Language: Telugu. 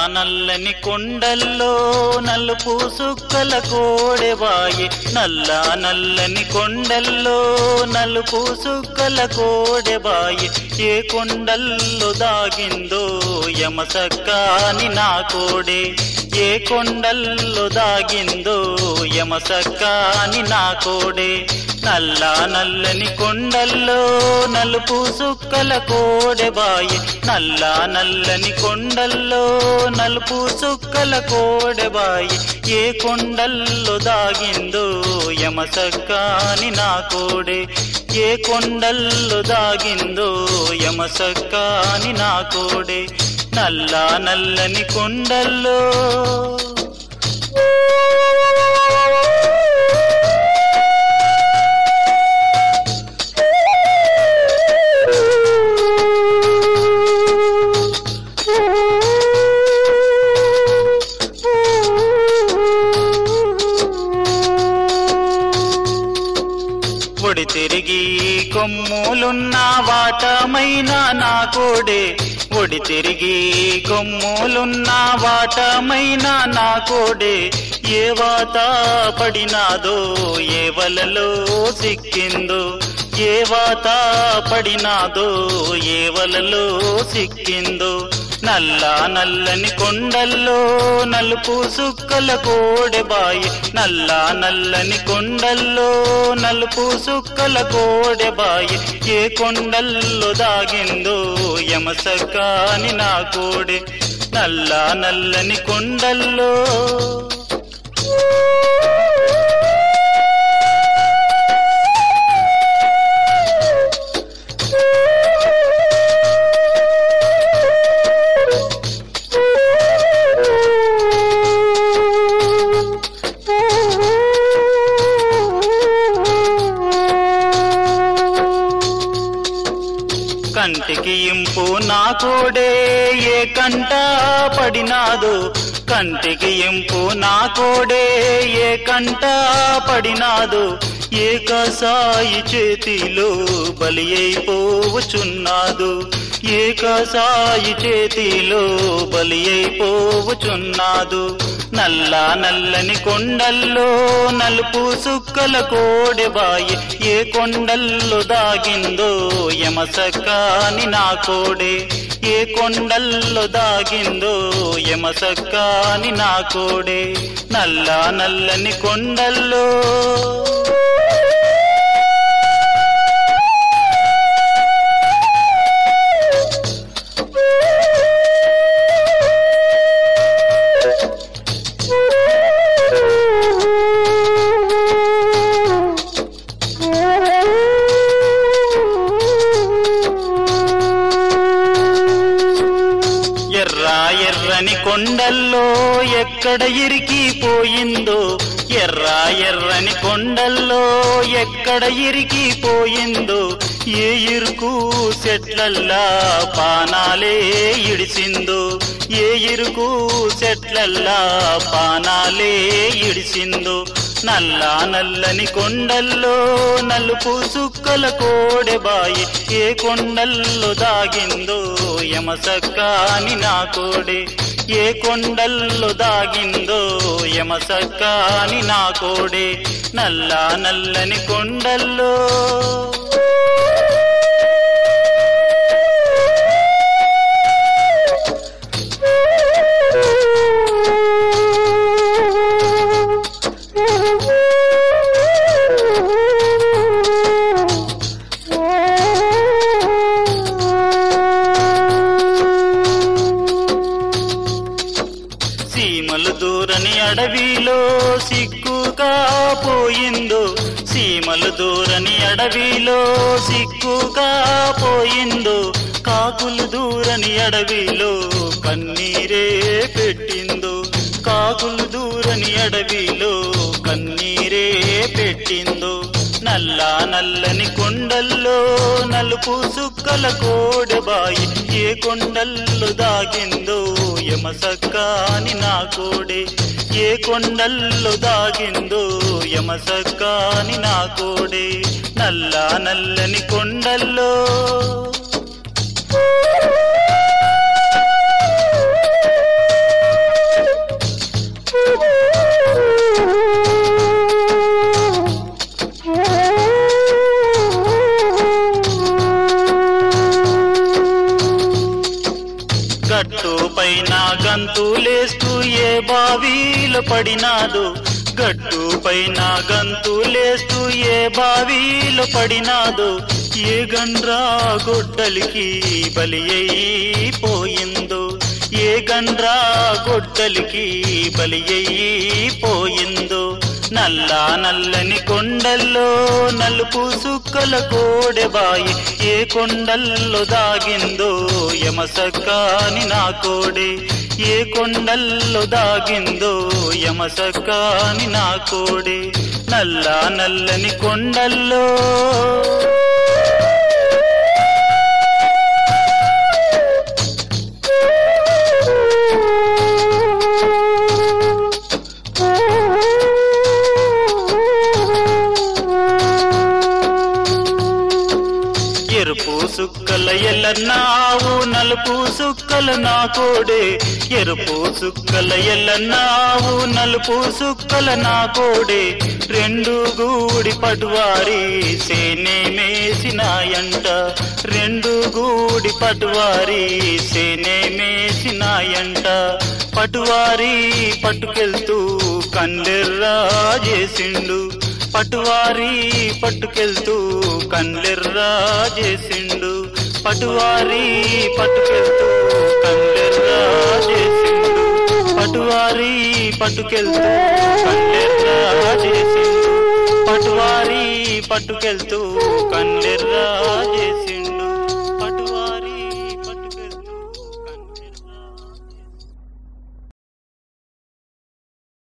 నల్లని కొండల్లో నలుపు సుక్కల కోడెబాయి నల్ల నల్లని కొండల్లో నలుపు సుక్కల కోడెబాయి ఏ కొండల్లో దాగిందో యమసక్కాని నా కోడే ఏ కొండల్లో దాగిందో యమసక్కాని నా కోడే నల్ల నల్లని కొండల్లో నలుపు సుక్కల కోడెబాయి నల్ల నల్లని కొండల్లో నలుపు సుక్కల కోడెబాయి ఏ కొండల్లో దాగిందో యమసక్కాని నా కోడే ఏ కొండల్లో దాగిందో యమసక్కాని నా కోడే నల్ల నల్లని కొండల్లో ఒడి తిరిగి కొమ్ములున్న వాటమైన నా కోడే ఒడి తిరిగి కొమ్ములున్న వాటమైన నా కోడే ఏ వాత పడినాదో ఏ వలలో సిక్కిందో ఏ వాత పడినాదో ఏ వలలో సిక్కిందో నల్ల నల్లని కొండల్లో నలుపు సుక్కల కోడెబాయి నల్ల నల్లని కొండల్లో నలుపు సుక్కల కోడెబాయి ఏ కొండల్లో దాగిందో యమసకాని నా కోడె నల్ల నల్లని కొండల్లో కంటికి ఇంపు నా కోడే ఏ కంట పడినాదు కంటికి ఇంపు నా కోడే ఏ కంట పడినాదు ఏ కసాయి చేతిలో బలి అయిపోవచున్నాదు ఏ కసాయి చేతిలో బలి అయిపోవచున్నాదు నల్ల నల్లని కొండల్లో నలుపు సుక్కల కోడెబాయి ఏ కొండల్లో దాగిందో యమసక్కాని నా కోడే ఏ కొండల్లో దాగిందో యమసక్కాని నా కోడే నల్ల నల్లని కొండల్లో ఎర్ర ఎర్రని కొండల్లో ఎక్కడ ఇరికిపోయిందో ఎర్ర ఎర్రని కొండల్లో ఎక్కడ ఇరికిపోయిందో ఏ ఇరుకు చెట్లల్లా పానాలే ఇడిసిందో ఏ ఇరుకు చెట్లల్లా పానాలే ఇడిసిందో నల్ల నల్లని కొండల్లో నలుపు సుక్కల కోడెబాయి ఏ కొండల్లో దాగిందో యమసక్కాని నా కోడే ఏ కొండల్లో దాగిందో యమసక్కాని నా కోడే నల్ల నల్లని కొండల్లో సీమలు దూరని అడవిలో సిక్కుగా పోయిందో సీమలు దూరని అడవిలో సిక్కుగా పోయిందో కాకులు దూరని అడవిలో కన్నీరే పెట్టిందో కాకులు దూరని అడవిలో కన్నీరే పెట్టిందో నల్ల నల్లని కొండల్లో నలుపు సుక్కల కోడెబాయి ఏ కొండల్లో దాగిందో యమసక్కాని నా కోడే ఏ కొండల్లో దాగిందో యమసక్కాని నా కోడే నల్ల నల్లని కొండల్లో గంతులేస్తూ ఏ బావిలో పడినాదో గట్టు పైన గంతులేస్తూ ఏ బావిలో పడినాదో ఏ గండ్రా గొడ్డలికి బలి పోయిందో ఏ గండ్రా గొడ్డలికి బలి పోయిందో నల్ల నల్లని కొండల్లో నలుపు సుక్కల కోడెబాయి ఏ కొండల్లో దాగిందో యమసక్కాని నా కోడే ఏ కొండల్లో దాగిందో యమసక్కాని నా కోడే నల్ల నల్లని కొండల్లో ఎరుపు సుక్కల ఎల్లన్నావు నలుపు సుక్కల నా కోడే ఎరుపు సుక్కల ఎల్లన్నావు నలుపు సుక్కల నా కోడే రెండు గూడి పటువారి సేనే మేసినాయంట రెండు గూడి పటువారి సేనే మేసినాయంట పటువారి పట్టుకెళ్తూ కండెర్రా చేసిండు పటువారి పట్టుకెళ్తూ కండ్లెర్రా చేసిండు పటువారి పట్టుకెళ్తూ కండ్లెర్రా చేసిండు పటువారి పట్టుకెళ్తూ కండ్లెర్రా చేసిండు పటువారి పట్టుకెళ్తూ కండ్లె